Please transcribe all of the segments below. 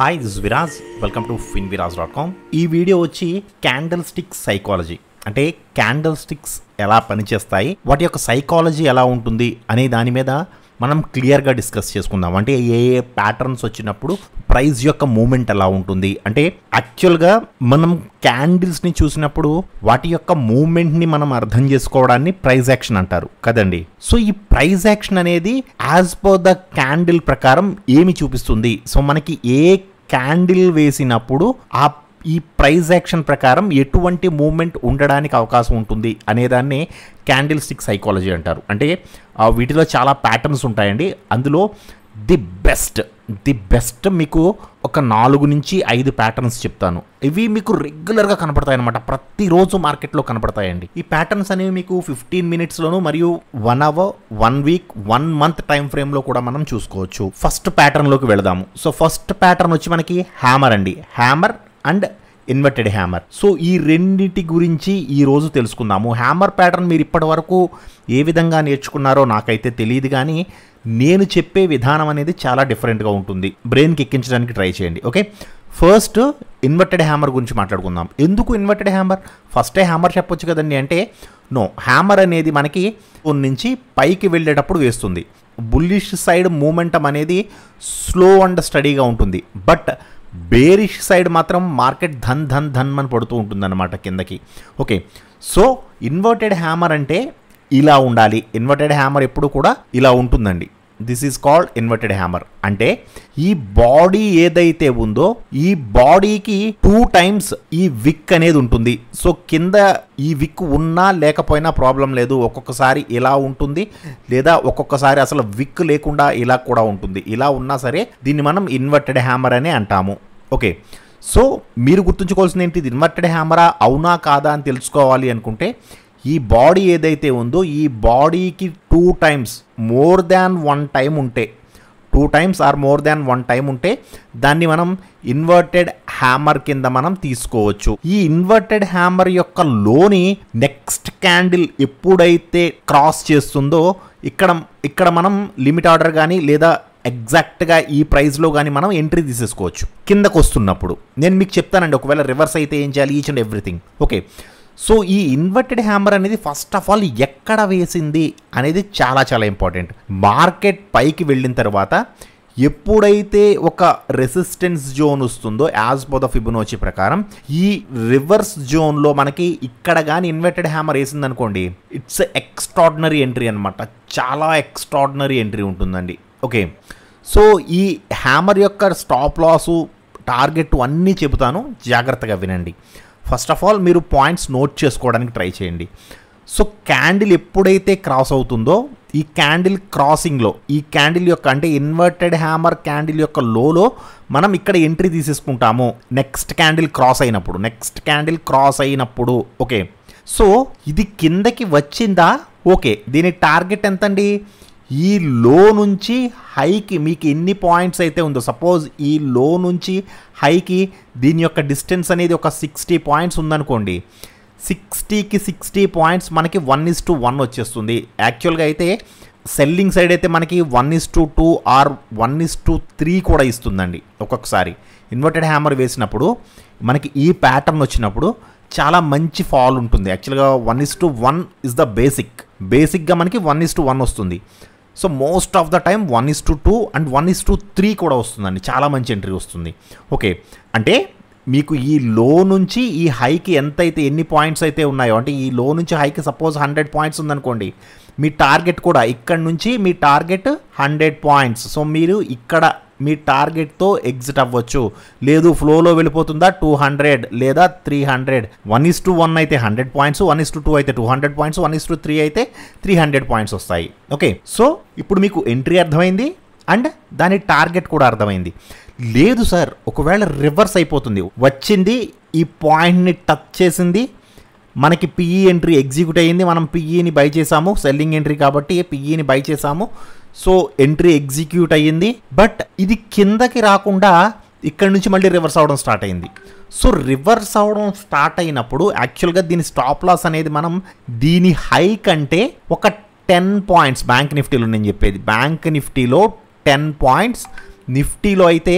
hi this Viraj welcome to Fin Viraj dot com ఈ video వచ్చి candlestick psychology అంటే candlesticks ఎలా పనిచేస్తాయి వాటి యొక్క సైకాలజీ ఎలా ఉంటుంది అనే దాని మీద మనం క్లియర్గా డిస్కస్ చేసుకుందాం అంటే ఏ ఏ ప్యాటర్న్స్ వచ్చినప్పుడు ప్రైస్ యొక్క మూమెంట్ ఎలా ఉంటుంది అంటే యాక్చువల్గా మనం క్యాండిల్స్ని చూసినప్పుడు వాటి యొక్క మూమెంట్ని మనం అర్థం చేసుకోవడాన్ని ప్రైస్ యాక్షన్ అంటారు కదండి సో ఈ ప్రైస్ యాక్షన్ అనేది యాజ్ పర్ ద క్యాండిల్ ప్రకారం ఏమి చూపిస్తుంది సో మనకి ఏ క్యాండిల్ వేసినప్పుడు ఆ ఈ ప్రైజ్ యాక్షన్ ప్రకారం ఎటువంటి మూమెంట్ ఉండడానికి అవకాశం ఉంటుంది అనేదాన్ని క్యాండిల్ స్టిక్ సైకాలజీ అంటారు అంటే ఆ వీటిలో చాలా ప్యాటర్న్స్ ఉంటాయండి అందులో ది బెస్ట్ ది బెస్ట్ మీకు ఒక నాలుగు నుంచి ఐదు ప్యాటర్న్స్ చెప్తాను ఇవి మీకు రెగ్యులర్గా కనపడతాయి అనమాట ప్రతిరోజు మార్కెట్లో కనపడతాయండి ఈ ప్యాటర్న్స్ అనేవి మీకు ఫిఫ్టీన్ మినిట్స్లోను మరియు one hour one week one month time ఫ్రేమ్లో కూడా మనం చూసుకోవచ్చు ఫస్ట్ ప్యాటర్న్లోకి వెళదాము సో ఫస్ట్ ప్యాటర్న్ వచ్చి మనకి హ్యామర్ అండి hammer and inverted hammer so ఈ రెండింటి గురించి ఈ రోజు తెలుసుకుందాము హ్యామర్ ప్యాటర్న్ మీరు ఇప్పటి వరకు ఏ విధంగా నేర్చుకున్నారో నాకైతే తెలియదు కానీ నేను చెప్పే విధానం అనేది చాలా డిఫరెంట్గా ఉంటుంది బ్రెయిన్కి ఎక్కించడానికి ట్రై చేయండి ఓకే ఫస్ట్ ఇన్వర్టెడ్ హ్యామర్ గురించి మాట్లాడుకుందాం ఎందుకు ఇన్వర్టెడ్ హ్యామర్ ఫస్టే హ్యామర్ చెప్పొచ్చు కదండి అంటే నో హ్యామర్ అనేది మనకి నుంచి పైకి వెళ్ళేటప్పుడు వేస్తుంది బుల్లిష్ సైడ్ మూమెంటం అనేది స్లో అండ్ స్టడీగా ఉంటుంది బట్ బేరిష్ సైడ్ మాత్రం మార్కెట్ ధన్ ధన్ ధన్ అని పడుతూ ఉంటుందన్నమాట కిందకి ఓకే సో ఇన్వర్టెడ్ హ్యామర్ అంటే ఇలా ఉండాలి ఇన్వర్టెడ్ హ్యామర్ ఎప్పుడు కూడా ఇలా ఉంటుందండి this is called inverted hammer అంటే ఈ బాడీ ఏదైతే ఉందో ఈ బాడీకి టూ టైమ్స్ ఈ విక్ అనేది ఉంటుంది సో కింద ఈ విక్ ఉన్నా లేకపోయినా ప్రాబ్లం లేదు ఒక్కొక్కసారి ఇలా ఉంటుంది లేదా ఒక్కొక్కసారి అసలు విక్ లేకుండా ఇలా కూడా ఉంటుంది ఇలా ఉన్నా సరే దీన్ని మనం ఇన్వర్టెడ్ హ్యామర్ అనే అంటాము ఓకే సో మీరు గుర్తుంచుకోవాల్సింది ఏంటి ఇది ఇన్వర్టెడ్ హ్యామరా అవునా కాదా అని తెలుసుకోవాలి అనుకుంటే ఈ బాడీ ఏదైతే ఉందో ఈ బాడీకి two times more than one time ఉంటే two times or more than one time ఉంటే దాన్ని మనం ఇన్వర్టెడ్ హ్యామర్ కింద మనం తీసుకోవచ్చు ఈ ఇన్వర్టెడ్ హ్యామర్ యొక్క లోని నెక్స్ట్ క్యాండిల్ ఎప్పుడైతే క్రాస్ చేస్తుందో ఇక్కడ ఇక్కడ మనం లిమిట్ ఆర్డర్ కానీ లేదా ఎగ్జాక్ట్గా ఈ ప్రైస్లో కానీ మనం ఎంట్రీ తీసేసుకోవచ్చు కిందకు వస్తున్నప్పుడు నేను మీకు చెప్తానండి ఒకవేళ రివర్స్ అయితే ఏం చేయాలి each and everything okay so ఈ ఇన్వర్టెడ్ హ్యామర్ అనేది ఫస్ట్ ఆఫ్ ఆల్ ఎక్కడ వేసింది అనేది చాలా చాలా ఇంపార్టెంట్ మార్కెట్ పైకి వెళ్ళిన తర్వాత ఎప్పుడైతే ఒక రెసిస్టెన్స్ జోన్ వస్తుందో యాజ్ పర్ ద ఫిబునోచి ప్రకారం ఈ రివర్స్ జోన్లో మనకి ఇక్కడ కానీ ఇన్వర్టెడ్ హ్యామర్ వేసింది అనుకోండి ఇట్స్ ఎక్స్ట్రాడినరీ ఎంట్రీ అనమాట చాలా ఎక్స్ట్రాడినరీ ఎంట్రీ ఉంటుందండి ఓకే సో ఈ హ్యామర్ యొక్క స్టాప్ లాసు టార్గెట్ అన్నీ చెబుతాను జాగ్రత్తగా వినండి ఫస్ట్ ఆఫ్ ఆల్ మీరు పాయింట్స్ నోట్ చేసుకోవడానికి ట్రై చేయండి సో క్యాండిల్ ఎప్పుడైతే క్రాస్ అవుతుందో ఈ క్యాండిల్ క్రాసింగ్లో ఈ క్యాండిల్ యొక్క అంటే ఇన్వర్టెడ్ హ్యామర్ క్యాండిల్ యొక్క లోలో మనం ఇక్కడ ఎంట్రీ తీసేసుకుంటాము నెక్స్ట్ క్యాండిల్ క్రాస్ అయినప్పుడు నెక్స్ట్ క్యాండిల్ క్రాస్ అయినప్పుడు ఓకే సో ఇది కిందకి వచ్చిందా ఓకే దీని టార్గెట్ ఎంతండి ఈ లో నుంచి హైకి మీకు ఎన్ని పాయింట్స్ అయితే ఉందో సపోజ్ ఈ లో నుంచి హైకి దీని యొక్క డిస్టెన్స్ అనేది ఒక సిక్స్టీ పాయింట్స్ ఉందనుకోండి సిక్స్టీకి సిక్స్టీ పాయింట్స్ మనకి వన్ ఇస్ టు వన్ వచ్చేస్తుంది యాక్చువల్గా అయితే సెల్లింగ్ సైడ్ అయితే మనకి one is to two or one is to three కూడా ఇస్తుందండి ఒక్కొక్కసారి ఇన్వర్టెడ్ హ్యామర్ వేసినప్పుడు మనకి ఈ ప్యాటర్న్ వచ్చినప్పుడు చాలా మంచి ఫాల్ ఉంటుంది యాక్చువల్గా one is to one is the basic బేసిక్గా మనకి వన్ ఇస్ టు వన్ వస్తుంది so most of the time one is to two and one is to three కూడా వస్తుందండి చాలా మంచి ఎంట్రీ వస్తుంది ఓకే అంటే మీకు ఈ లో నుంచి ఈ హైకి ఎంత అయితే ఎన్ని పాయింట్స్ అయితే ఉన్నాయో అంటే ఈ లో నుంచి హైకి సపోజ్ హండ్రెడ్ పాయింట్స్ ఉందనుకోండి మీ టార్గెట్ కూడా ఇక్కడ నుంచి మీ టార్గెట్ హండ్రెడ్ పాయింట్స్ సో మీరు ఇక్కడ మీ టార్గెట్తో ఎగ్జిట్ అవ్వచ్చు లేదు ఫ్లోలో వెళ్ళిపోతుందా టూ హండ్రెడ్ లేదా three hundred one is to one అయితే hundred points one is to two అయితే two hundred points one is to three అయితే త్రీ హండ్రెడ్ పాయింట్స్ వస్తాయి ఓకే సో ఇప్పుడు మీకు ఎంట్రీ అర్థమైంది అండ్ దాని టార్గెట్ కూడా అర్థమైంది లేదు సార్ ఒకవేళ రివర్స్ అయిపోతుంది వచ్చింది ఈ పాయింట్ని టచ్ చేసింది మనకి పిఈ ఎంట్రీ ఎగ్జిక్యూట్ అయ్యింది మనం పిఈని బై చేసాము సెల్లింగ్ ఎంట్రీ కాబట్టి పిఈని బై చేసాము సో ఎంట్రీ ఎగ్జిక్యూట్ అయ్యింది బట్ ఇది కిందకి రాకుండా ఇక్కడ నుంచి మళ్ళీ రివర్స్ అవడం స్టార్ట్ అయింది సో రివర్స్ అవడం స్టార్ట్ అయినప్పుడు యాక్చువల్గా దీని స్టాప్ లాస్ అనేది మనం దీని హై కంటే ఒక టెన్ పాయింట్స్ బ్యాంక్ నిఫ్టీలో నేను చెప్పేది బ్యాంక్ నిఫ్టీలో టెన్ పాయింట్స్ నిఫ్టీలో అయితే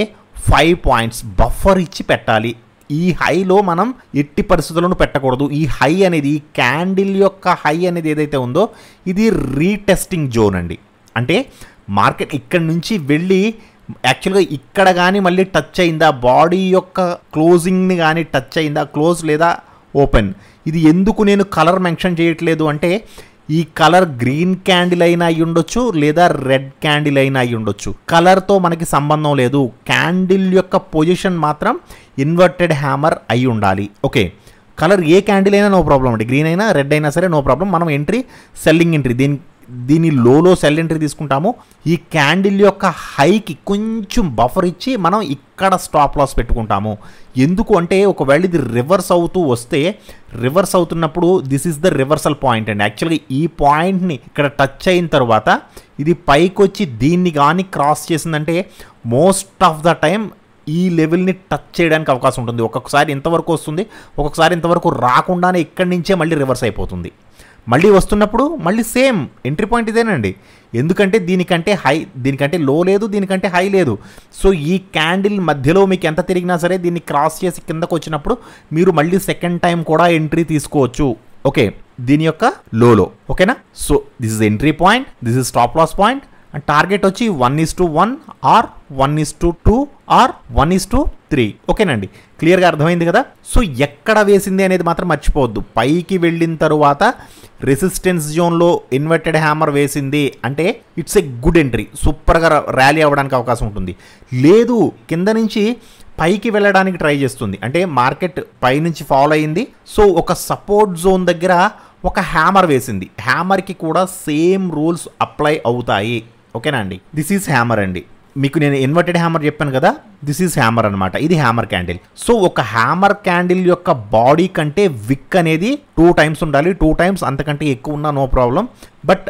ఫైవ్ పాయింట్స్ బఫర్ ఇచ్చి పెట్టాలి ఈ హైలో మనం ఎట్టి పరిస్థితులను పెట్టకూడదు ఈ హై అనేది ఈ క్యాండిల్ యొక్క హై అనేది ఏదైతే ఉందో ఇది రీటెస్టింగ్ జోన్ అండి అంటే మార్కెట్ ఇక్కడి నుంచి వెళ్ళి యాక్చువల్గా ఇక్కడ కానీ మళ్ళీ టచ్ అయిందా బాడీ యొక్క క్లోజింగ్ని కానీ టచ్ అయిందా క్లోజ్ లేదా ఓపెన్ ఇది ఎందుకు నేను కలర్ మెన్షన్ చేయట్లేదు అంటే ఈ కలర్ గ్రీన్ క్యాండిల్ అయినా అయి ఉండొచ్చు లేదా రెడ్ క్యాండిల్ అయినా అయి ఉండొచ్చు కలర్తో మనకి సంబంధం లేదు క్యాండిల్ యొక్క పొజిషన్ మాత్రం ఇన్వర్టెడ్ హ్యామర్ అయి ఉండాలి ఓకే కలర్ ఏ క్యాండిల్ అయినా నో ప్రాబ్లం అండి గ్రీన్ అయినా రెడ్ అయినా సరే నో ప్రాబ్లం మనం ఎంట్రీ సెల్లింగ్ ఎంట్రీ దీని దీని లోలో సెల్ ఎంట్రీ తీసుకుంటాము ఈ క్యాండిల్ యొక్క హైకి కొంచెం బఫర్ ఇచ్చి మనం ఇక్కడ స్టాప్ లాస్ పెట్టుకుంటాము ఎందుకు అంటే ఒకవేళ ఇది రివర్స్ అవుతూ వస్తే రివర్స్ అవుతున్నప్పుడు this is the reversal point అండి యాక్చువల్గా ఈ పాయింట్ని ఇక్కడ టచ్ అయిన తర్వాత ఇది పైకి వచ్చి దీన్ని కానీ క్రాస్ చేసిందంటే మోస్ట్ ఆఫ్ ద టైం ఈ లెవెల్ని టచ్ చేయడానికి అవకాశం ఉంటుంది ఒక్కొక్కసారి ఇంతవరకు వస్తుంది ఒక్కొక్కసారి ఇంతవరకు రాకుండానే ఇక్కడి నుంచే మళ్ళీ రివర్స్ అయిపోతుంది మళ్ళీ వస్తున్నప్పుడు మళ్ళీ సేమ్ ఎంట్రీ పాయింట్ ఇదేనండి ఎందుకంటే దీనికంటే హై దీనికంటే లో లేదు దీనికంటే హై లేదు సో ఈ క్యాండిల్ మధ్యలో మీకు ఎంత తిరిగినా సరే దీన్ని క్రాస్ చేసి కిందకు వచ్చినప్పుడు మీరు మళ్ళీ సెకండ్ టైం కూడా ఎంట్రీ తీసుకోవచ్చు ఓకే దీని యొక్క లోలో ఓకేనా so this is entry point this is stop loss point and target వచ్చి one is to one or one is to two or one is to three ఓకేనండి క్లియర్గా అర్థమైంది కదా సో ఎక్కడ వేసింది అనేది మాత్రం మర్చిపోవద్దు పైకి వెళ్ళిన తరువాత రెసిస్టెన్స్ జోన్లో ఇన్వర్టెడ్ హ్యామర్ వేసింది అంటే ఇట్స్ ఎ గుడ్ ఎంట్రీ సూపర్గా ర్యాలీ అవ్వడానికి అవకాశం ఉంటుంది లేదు కింద నుంచి పైకి వెళ్ళడానికి ట్రై చేస్తుంది అంటే మార్కెట్ పైనుంచి ఫాలో అయింది సో ఒక సపోర్ట్ జోన్ దగ్గర ఒక హ్యామర్ వేసింది హ్యామర్కి కూడా సేమ్ రూల్స్ అప్లై అవుతాయి ఓకేనా అండి దిస్ ఈజ్ హ్యామర్ అండి మీకు నేను ఇన్వర్టెడ్ హ్యామర్ చెప్పాను కదా దిస్ ఈజ్ హ్యామర్ అనమాట ఇది హ్యామర్ క్యాండిల్ సో ఒక హ్యామర్ క్యాండిల్ యొక్క బాడీ కంటే విక్ అనేది టూ టైమ్స్ ఉండాలి టూ టైమ్స్ అంతకంటే ఎక్కువ ఉన్నా నో ప్రాబ్లం బట్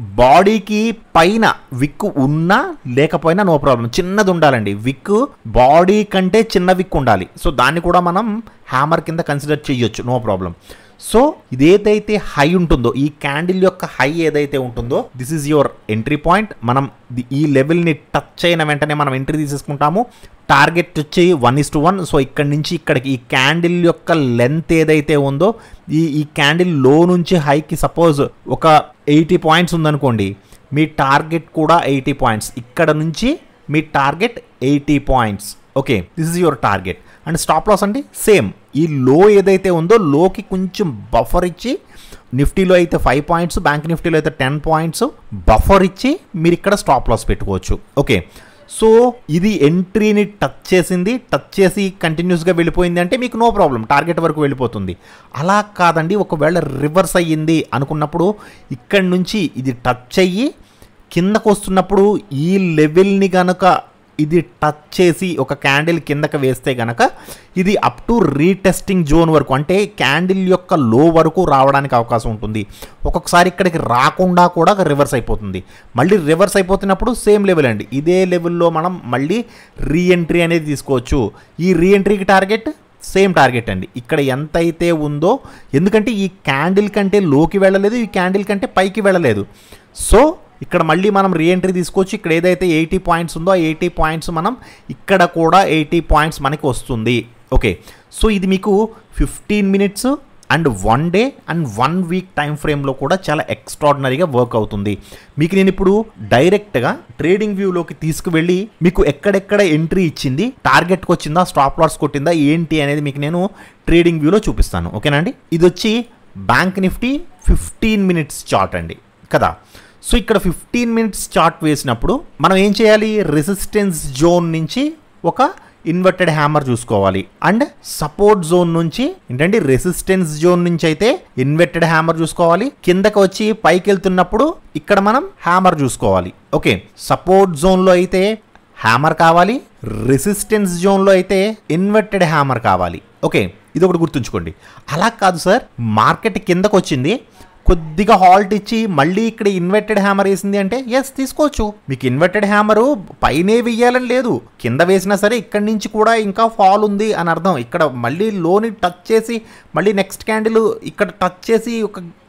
బాడీకి పైన విక్ ఉన్నా లేకపోయినా నో ప్రాబ్లం చిన్నది ఉండాలండి విక్ బాడీ కంటే చిన్న విక్ ఉండాలి సో దాన్ని కూడా మనం హ్యామర్ కింద కన్సిడర్ చేయొచ్చు నో ప్రాబ్లం సో ఇదేదైతే హై ఉంటుందో ఈ క్యాండిల్ యొక్క హై ఏదైతే ఉంటుందో this is your entry point మనం ది- ఈ లెవెల్ని టచ్ అయిన వెంటనే మనం ఎంట్రీ తీసేసుకుంటాము టార్గెట్ వచ్చి one is to one so ఇక్కడి నుంచి ఇక్కడికి ఈ క్యాండిల్ యొక్క లెంత్ ఏదైతే ఉందో ఈ ఈ క్యాండిల్ లో నుంచి హైకి సపోజ్ ఒక ఎయిటీ పాయింట్స్ ఉందనుకోండి మీ టార్గెట్ కూడా ఎయిటీ పాయింట్స్ ఇక్కడ నుంచి మీ target eighty points okay this is your target and stop loss అంటే సేమ్ ఈ లో ఏదైతే ఉందో లోకి కొంచెం బఫర్ ఇచ్చి నిఫ్టీలో అయితే ఫైవ్ పాయింట్స్ బ్యాంక్ నిఫ్టీలో అయితే టెన్ పాయింట్స్ బఫర్ ఇచ్చి మీరు ఇక్కడ స్టాప్ లాస్ పెట్టుకోవచ్చు ఓకే సో ఇది ఎంట్రీని టచ్ చేసింది టచ్ చేసి కంటిన్యూస్గా వెళ్ళిపోయింది అంటే మీకు నో ప్రాబ్లం టార్గెట్ వరకు వెళ్ళిపోతుంది అలా కాదండి ఒకవేళ రివర్స్ అయ్యింది అనుకున్నప్పుడు ఇక్కడి నుంచి ఇది టచ్ అయ్యి కిందకు వస్తున్నప్పుడు ఈ లెవెల్ని గనక ఇది టచ్ చేసి ఒక క్యాండిల్ కిందకి వేస్తే గనక ఇది అప్ టు రీటెస్టింగ్ జోన్ వరకు అంటే క్యాండిల్ యొక్క లో వరకు రావడానికి అవకాశం ఉంటుంది ఒక్కొక్కసారి ఇక్కడికి రాకుండా కూడా రివర్స్ అయిపోతుంది మళ్ళీ రివర్స్ అయిపోతున్నప్పుడు సేమ్ లెవెల్ అండి ఇదే లెవెల్లో మనం మళ్ళీ రీఎంట్రీ అనేది తీసుకోవచ్చు ఈ రీఎంట్రీకి టార్గెట్ సేమ్ టార్గెట్ అండి ఇక్కడ ఎంత అయితే ఉందో ఎందుకంటే ఈ క్యాండిల్ కంటే లోకి వెళ్ళలేదు ఈ క్యాండిల్ కంటే పైకి వెళ్ళలేదు సో ఇక్కడ మళ్ళీ మనం రీఎంట్రీ తీసుకోవచ్చు ఇక్కడ ఏదైతే ఎయిటీ పాయింట్స్ ఉందో ఆ ఎయిటీ పాయింట్స్ మనం ఇక్కడ కూడా ఎయిటీ పాయింట్స్ మనకి వస్తుంది ఓకే సో ఇది మీకు fifteen minutes and one day and one week time ఫ్రేమ్లో కూడా చాలా ఎక్స్ట్రాడినరీగా వర్క్ అవుతుంది మీకు నేను ఇప్పుడు డైరెక్ట్గా ట్రేడింగ్ వ్యూలోకి తీసుకువెళ్ళి మీకు ఎక్కడెక్కడ ఎంట్రీ ఇచ్చింది టార్గెట్కి వచ్చిందా స్టాప్ లాస్ కొట్టిందా ఏంటి అనేది మీకు నేను ట్రేడింగ్ వ్యూలో చూపిస్తాను ఓకేనండి ఇది వచ్చి bank Nifty fifteen minutes chart అండి కదా సో ఇక్కడ ఫిఫ్టీన్ మినిట్స్ చార్ట్ వేసినప్పుడు మనం ఏం చేయాలి రెసిస్టెన్స్ జోన్ నుంచి ఒక ఇన్వర్టెడ్ హ్యామర్ చూసుకోవాలి అండ్ సపోర్ట్ జోన్ నుంచి ఏంటంటే రెసిస్టెన్స్ జోన్ నుంచి అయితే ఇన్వర్టెడ్ హ్యామర్ చూసుకోవాలి కిందకి వచ్చి పైకి వెళ్తున్నప్పుడు ఇక్కడ మనం హ్యామర్ చూసుకోవాలి ఓకే సపోర్ట్ జోన్లో అయితే హ్యామర్ కావాలి రెసిస్టెన్స్ జోన్లో అయితే ఇన్వర్టెడ్ హ్యామర్ కావాలి ఓకే ఇది ఒకటి గుర్తుంచుకోండి అలా కాదు సార్ మార్కెట్ కిందకు వచ్చింది కొద్దిగా హాల్ట్ ఇచ్చి మళ్ళీ ఇక్కడ ఇన్వర్టెడ్ హ్యామర్ వేసింది అంటే ఎస్ తీసుకోవచ్చు మీకు ఇన్వర్టెడ్ హ్యామరు పైనే వెయ్యాలని లేదు కింద వేసినా సరే ఇక్కడి నుంచి కూడా ఇంకా ఫాల్ ఉంది అని అర్థం ఇక్కడ మళ్ళీ లోని టచ్ చేసి మళ్ళీ నెక్స్ట్ క్యాండిల్ ఇక్కడ టచ్ చేసి ఒక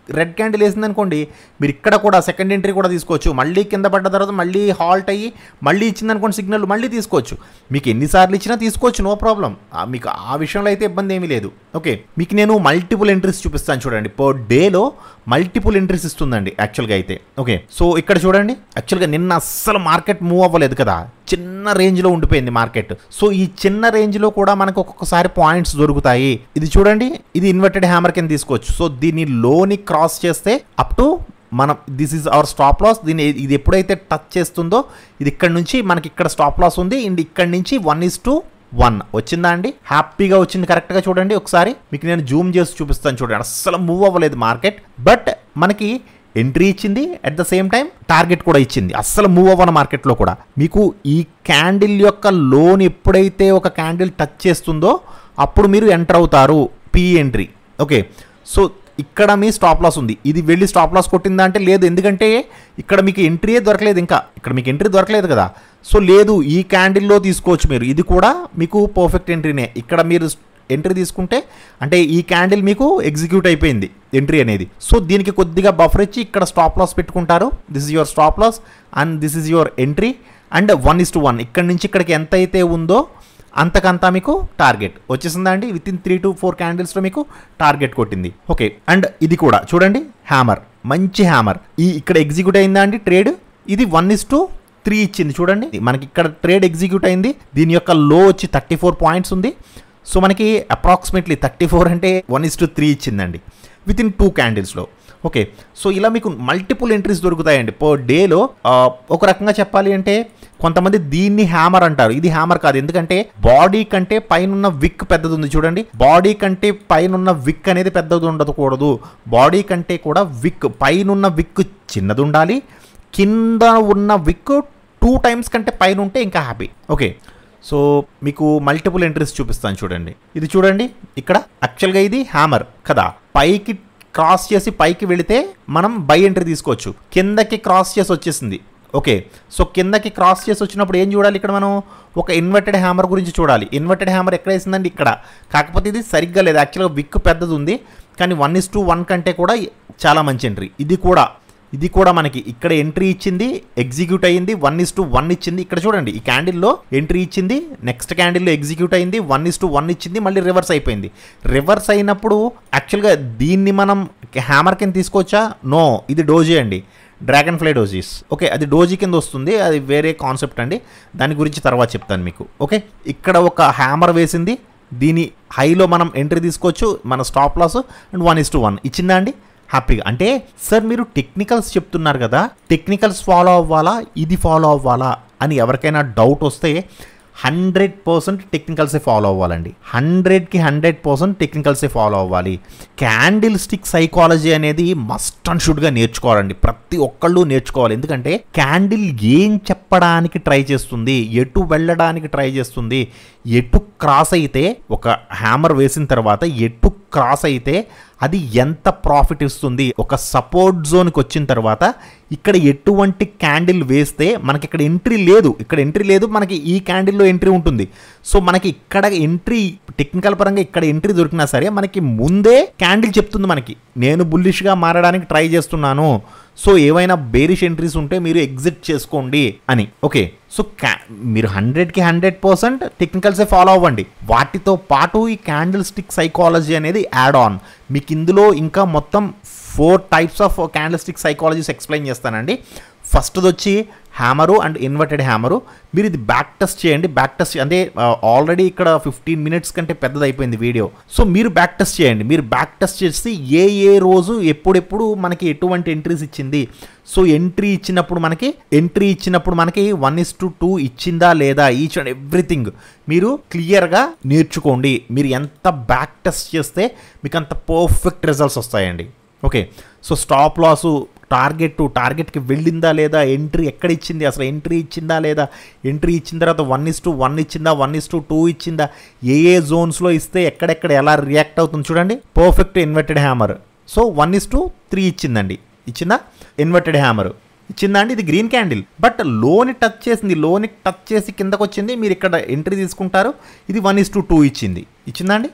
రెడ్ క్యాండిల్ వేసింది అనుకోండి మీరు ఇక్కడ కూడా సెకండ్ ఎంట్రీ కూడా తీసుకోవచ్చు మళ్ళీ కింద పడ్డ తర్వాత మళ్ళీ హాల్ట్ అయ్యి మళ్ళీ ఇచ్చింది అనుకోండి సిగ్నల్ మళ్ళీ తీసుకోవచ్చు మీకు ఎన్నిసార్లు ఇచ్చినా తీసుకోవచ్చు నో ప్రాబ్లం మీకు ఆ విషయంలో అయితే ఇబ్బంది ఏమీ లేదు ఓకే మీకు నేను మల్టిపుల్ ఎంట్రీస్ చూపిస్తాను చూడండి పర్ డేలో మల్టిపుల్ ఎంట్రీస్ ఇస్తుందండి యాక్చువల్గా అయితే ఓకే సో ఇక్కడ చూడండి యాక్చువల్గా నిన్న అస్సలు మార్కెట్ మూవ్ అవ్వలేదు కదా చిన్న రేంజ్లో ఉండిపోయింది మార్కెట్ సో ఈ చిన్న రేంజ్లో కూడా మనకు ఒక్కొక్కసారి పాయింట్స్ దొరుకుతాయి ఇది చూడండి ఇది ఇన్వర్టెడ్ హ్యామర్ కింద తీసుకోవచ్చు సో దీన్ని లోని క్రాస్ చేస్తే అప్ టు మనం this is our stop loss దీన్ని ఇది ఎప్పుడైతే టచ్ చేస్తుందో ఇది ఇక్కడ నుంచి మనకి ఇక్కడ స్టాప్ లాస్ ఉంది అండ్ ఇక్కడ నుంచి వన్ ఇస్ టు వన్ వచ్చిందా అండి హ్యాపీగా వచ్చింది కరెక్ట్గా చూడండి ఒకసారి మీకు నేను జూమ్ చేసి చూపిస్తాను చూడండి అస్సలు మూవ్ అవ్వలేదు మార్కెట్ బట్ మనకి ఎంట్రీ ఇచ్చింది at the same time target కూడా ఇచ్చింది అస్సలు మూవ్ అవ్వన మార్కెట్లో కూడా మీకు ఈ క్యాండిల్ యొక్క లోన్ ఎప్పుడైతే ఒక క్యాండిల్ టచ్ చేస్తుందో అప్పుడు మీరు ఎంటర్ అవుతారు పీ ఎంట్రీ ఓకే సో ఇక్కడ మీ స్టాప్ లాస్ ఉంది ఇది వెళ్ళి స్టాప్ లాస్ కొట్టిందా అంటే లేదు ఎందుకంటే ఇక్కడ మీకు ఎంట్రీయే దొరకలేదు ఇంకా ఇక్కడ మీకు ఎంట్రీ దొరకలేదు కదా సో లేదు ఈ క్యాండిల్లో తీసుకోవచ్చు మీరు ఇది కూడా మీకు పర్ఫెక్ట్ ఎంట్రీనే ఇక్కడ మీరు ఎంట్రీ తీసుకుంటే అంటే ఈ క్యాండిల్ మీకు ఎగ్జిక్యూట్ అయిపోయింది ఎంట్రీ అనేది సో దీనికి కొద్దిగా బఫర్ ఇచ్చి ఇక్కడ స్టాప్ లాస్ పెట్టుకుంటారు this is your stop loss and this is your entry and one is to one ఇక్కడ నుంచి ఇక్కడికి ఎంత అయితే ఉందో అంతకంతా మీకు టార్గెట్ వచ్చేసిందా అండి within three to four క్యాండిల్స్లో మీకు టార్గెట్ కొట్టింది ఓకే అండ్ ఇది కూడా చూడండి హ్యామర్ మంచి హ్యామర్ ఈ ఇక్కడ ఎగ్జిక్యూట్ అయిందా అండి ట్రేడ్ ఇది వన్ ఇస్ టు త్రీ ఇచ్చింది చూడండి మనకి ఇక్కడ ట్రేడ్ ఎగ్జిక్యూట్ అయింది దీని యొక్క లో వచ్చి థర్టీ ఫోర్ పాయింట్స్ ఉంది సో మనకి అప్రాక్సిమేట్లీ థర్టీ ఫోర్ అంటే వన్ ఇస్ టు త్రీ ఇచ్చిందండి విత్ ఇన్ టూ క్యాండిల్స్లో ఓకే సో ఇలా మీకు మల్టిపుల్ ఎంట్రీస్ దొరుకుతాయండి పర్ డేలో ఒక రకంగా చెప్పాలి అంటే కొంతమంది దీన్ని హ్యామర్ అంటారు ఇది హ్యామర్ కాదు ఎందుకంటే బాడీ కంటే పైన ఉన్న విక్ పెద్దది ఉంది చూడండి బాడీ కంటే పైన ఉన్న విక్ అనేది పెద్దది ఉండకూడదు బాడీ కంటే కూడా విక్ పైన ఉన్న విక్ చిన్నది ఉండాలి కింద ఉన్న విక్ టూ టైమ్స్ కంటే పైన ఉంటే ఇంకా హ్యాపీ ఓకే సో మీకు మల్టిపుల్ ఎంట్రీస్ చూపిస్తాను చూడండి ఇది చూడండి ఇక్కడ యాక్చువల్గా ఇది హ్యామర్ కదా పైకి క్రాస్ చేసి పైకి వెళితే మనం బై ఎంట్రీ తీసుకోవచ్చు కిందకి క్రాస్ చేసి వచ్చేసింది ఓకే సో కిందకి క్రాస్ చేసి వచ్చినప్పుడు ఏం చూడాలి ఇక్కడ మనం ఒక ఇన్వర్టెడ్ హ్యామర్ గురించి చూడాలి ఇన్వర్టెడ్ హ్యామర్ ఎక్కడ వేసిందండి ఇక్కడ కాకపోతే ఇది సరిగ్గా లేదు యాక్చువల్గా విక్ పెద్దది ఉంది కానీ వన్ ఇస్ టు వన్ కంటే కూడా చాలా మంచి ఎంట్రీ ఇది కూడా ఇది కూడా మనకి ఇక్కడ ఎంట్రీ ఇచ్చింది ఎగ్జిక్యూట్ అయ్యింది వన్ ఇస్ టు వన్ ఇచ్చింది ఇక్కడ చూడండి ఈ క్యాండిల్లో ఎంట్రీ ఇచ్చింది నెక్స్ట్ క్యాండిల్లో ఎగ్జిక్యూట్ అయింది వన్ ఇస్ టు వన్ ఇచ్చింది మళ్ళీ రివర్స్ అయిపోయింది రివర్స్ అయినప్పుడు యాక్చువల్గా దీన్ని మనం హ్యామర్ కింద తీసుకోవచ్చా నో ఇది డోజీ అండి డ్రాగన్ ఫ్లై డోజీస్ ఓకే అది డోజీ కింద వస్తుంది అది వేరే కాన్సెప్ట్ అండి దాని గురించి తర్వాత చెప్తాను మీకు ఓకే ఇక్కడ ఒక హ్యామర్ వేసింది దీని హైలో మనం ఎంట్రీ తీసుకోవచ్చు మన stop loss and one is to one ఇచ్చిందా అండి హ్యాపీగా అంటే సార్ మీరు టెక్నికల్స్ చెప్తున్నారు కదా టెక్నికల్స్ ఫాలో అవ్వాలా ఇది ఫాలో అవ్వాలా అని ఎవరికైనా డౌట్ వస్తే హండ్రెడ్ పర్సెంట్ టెక్నికల్సే ఫాలో అవ్వాలండి హండ్రెడ్కి హండ్రెడ్ పర్సెంట్ టెక్నికల్సే ఫాలో అవ్వాలి క్యాండిల్ స్టిక్ సైకాలజీ అనేది మస్ట్ అండ్ షుడ్గా నేర్చుకోవాలండి ప్రతి ఒక్కళ్ళు నేర్చుకోవాలి ఎందుకంటే క్యాండిల్ ఏం చెప్పడానికి ట్రై చేస్తుంది ఎటు వెళ్ళడానికి ట్రై చేస్తుంది ఎటు క్రాస్ అయితే ఒక హ్యామర్ వేసిన తర్వాత ఎటు క్రాస్ అయితే అది ఎంత ప్రాఫిట్ ఇస్తుంది ఒక సపోర్ట్ జోన్కి వచ్చిన తర్వాత ఇక్కడ ఎటువంటి క్యాండిల్ వేస్తే మనకి ఇక్కడ ఎంట్రీ లేదు ఇక్కడ ఎంట్రీ లేదు మనకి ఈ క్యాండిల్లో ఎంట్రీ ఉంటుంది సో మనకి ఇక్కడ ఎంట్రీ టెక్నికల్ పరంగా ఇక్కడ ఎంట్రీ దొరికినా సరే మనకి ముందే క్యాండిల్ చెప్తుంది మనకి నేను బుల్లిష్గా మారడానికి ట్రై చేస్తున్నాను సో ఏవైనా బేరిష్ ఎంట్రీస్ ఉంటే మీరు ఎగ్జిట్ చేసుకోండి అని ఓకే సో క్యా మీరు హండ్రెడ్కి హండ్రెడ్ పర్సెంట్ టెక్నికల్సే ఫాలో అవ్వండి వాటితో పాటు ఈ క్యాండిల్ స్టిక్ సైకాలజీ అనేది యాడ్ ఆన్ మీకు ఇందులో ఇంకా మొత్తం four types of candlestick psychologies explain చేస్తానండి ఫస్ట్ది వచ్చి హ్యామరు అండ్ ఇన్వర్టెడ్ హ్యామరు మీరు ఇది బ్యాక్ టెస్ట్ చేయండి బ్యాక్ టెస్ట్ అంటే ఆల్రెడీ ఇక్కడ ఫిఫ్టీన్ మినిట్స్ కంటే పెద్దది అయిపోయింది వీడియో సో మీరు బ్యాక్ టెస్ట్ చేయండి మీరు బ్యాక్ టెస్ట్ చేసి ఏ ఏ రోజు ఎప్పుడెప్పుడు మనకి ఎటువంటి ఎంట్రీస్ ఇచ్చింది సో ఎంట్రీ ఇచ్చినప్పుడు మనకి ఎంట్రీ ఇచ్చినప్పుడు మనకి వన్ ఇస్ టు టూ ఇచ్చిందా లేదా ఈచ్ అండ్ ఎవ్రీథింగ్ మీరు క్లియర్గా నేర్చుకోండి మీరు ఎంత బ్యాక్ టెస్ట్ చేస్తే మీకు అంత పర్ఫెక్ట్ రిజల్ట్స్ వస్తాయండి okay so stop loss target టార్గెట్కి వెళ్ళిందా లేదా ఎంట్రీ ఎక్కడ ఇచ్చింది అసలు ఎంట్రీ ఇచ్చిందా లేదా ఎంట్రీ ఇచ్చిన తర్వాత వన్ ఇస్ టు వన్ ఇచ్చిందా వన్ ఇస్ టు టూ ఇచ్చిందా ఏ ఏ జోన్స్లో ఇస్తే ఎక్కడెక్కడ ఎలా రియాక్ట్ అవుతుంది చూడండి perfect inverted hammer so one is to three ఇచ్చిందండి ఇచ్చిందా ఇన్వర్టెడ్ హ్యామర్ ఇచ్చిందా అండి ఇది గ్రీన్ క్యాండిల్ బట్ లోని టచ్ చేసింది లోని టచ్ చేసి కిందకు వచ్చింది మీరు ఇక్కడ ఎంట్రీ తీసుకుంటారు ఇది వన్ ఇస్ టు టూ ఇచ్చింది ఇచ్చిందా అండి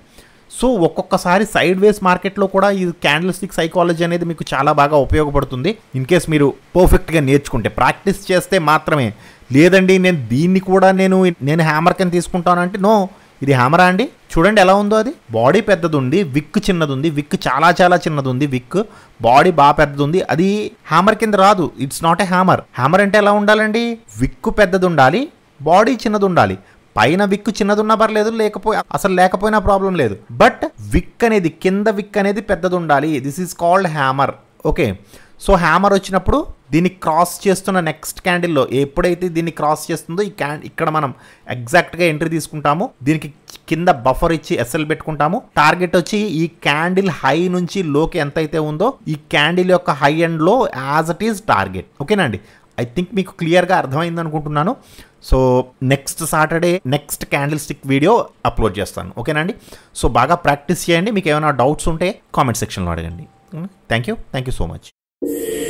సో ఒక్కొక్కసారి సైడ్ వేస్ మార్కెట్లో కూడా ఈ క్యాండిల్ స్టిక్ సైకాలజీ అనేది మీకు చాలా బాగా ఉపయోగపడుతుంది ఇన్ కేస్ మీరు పర్ఫెక్ట్గా నేర్చుకుంటే ప్రాక్టీస్ చేస్తే మాత్రమే లేదండి నేను దీన్ని కూడా నేను నేను హ్యామర్ కింద తీసుకుంటానంటే నో ఇది హ్యామరా అండి చూడండి ఎలా ఉందో అది బాడీ పెద్దది ఉంది విక్ చిన్నది ఉంది విక్ చాలా చాలా చిన్నది ఉంది విక్ బాడీ బాగా పెద్దది ఉంది అది హ్యామర్ కింద రాదు it's not a hammer hammer అంటే ఎలా ఉండాలండి విక్ పెద్దది ఉండాలి బాడీ చిన్నది ఉండాలి పైన విక్ చిన్నది ఉన్నా పర్లేదు లేకపోయి అసలు లేకపోయినా ప్రాబ్లం లేదు బట్ విక్ అనేది కింద విక్ అనేది పెద్దది ఉండాలి this is called hammer okay so hammer వచ్చినప్పుడు దీన్ని క్రాస్ చేస్తున్న నెక్స్ట్ క్యాండిల్లో ఎప్పుడైతే దీన్ని క్రాస్ చేస్తుందో ఈ క్యాన్ ఇక్కడ మనం ఎగ్జాక్ట్గా ఎంట్రీ తీసుకుంటాము దీనికి కింద బఫర్ ఇచ్చి ఎస్ఎల్ పెట్టుకుంటాము టార్గెట్ వచ్చి ఈ క్యాండిల్ హై నుంచి లోకి ఎంత అయితే ఉందో ఈ క్యాండిల్ యొక్క high and low as it is target ఓకేనండి ఐ థింక్ మీకు క్లియర్గా అర్థమైంది అనుకుంటున్నాను so next Saturday next candlestick video upload చేస్తాను ఓకేనండి సో బాగా ప్రాక్టీస్ చేయండి మీకు ఏమైనా డౌట్స్ ఉంటే కామెంట్ సెక్షన్లో అడగండి thank you thank you so much